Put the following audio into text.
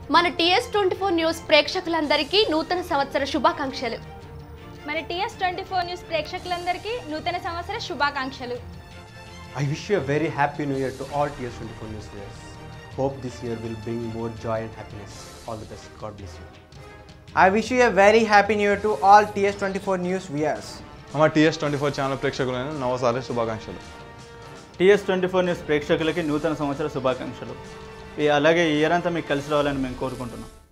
మన TS twenty four news ప్రేక్షకులందరికీ నూతన సంవత్సర శుభాకాంక్షలు మన టీఎస్ ట్వంటీ ఫోర్ న్యూస్ ప్రేక్షకులందరికీ నూతన సంవత్సర శుభాకాంక్షలు I wish you a very happy new year to all TS24 News viewers. Hope this year will bring more joy and happiness. All the best. God bless you. I wish you a very happy new year to all TS24 News viewers. మా TS twenty four channel ప్రేక్షకులైన నవసారి శుభాకాంక్షలు TS twenty four news ప్రేక్షకులకి నూతన సంవత్సర శుభాకాంక్షలు ఈ అలాగే ఈ ఇయర్ అంతా మీకు కలిసి రావాలని మేము కోరుకుంటున్నాం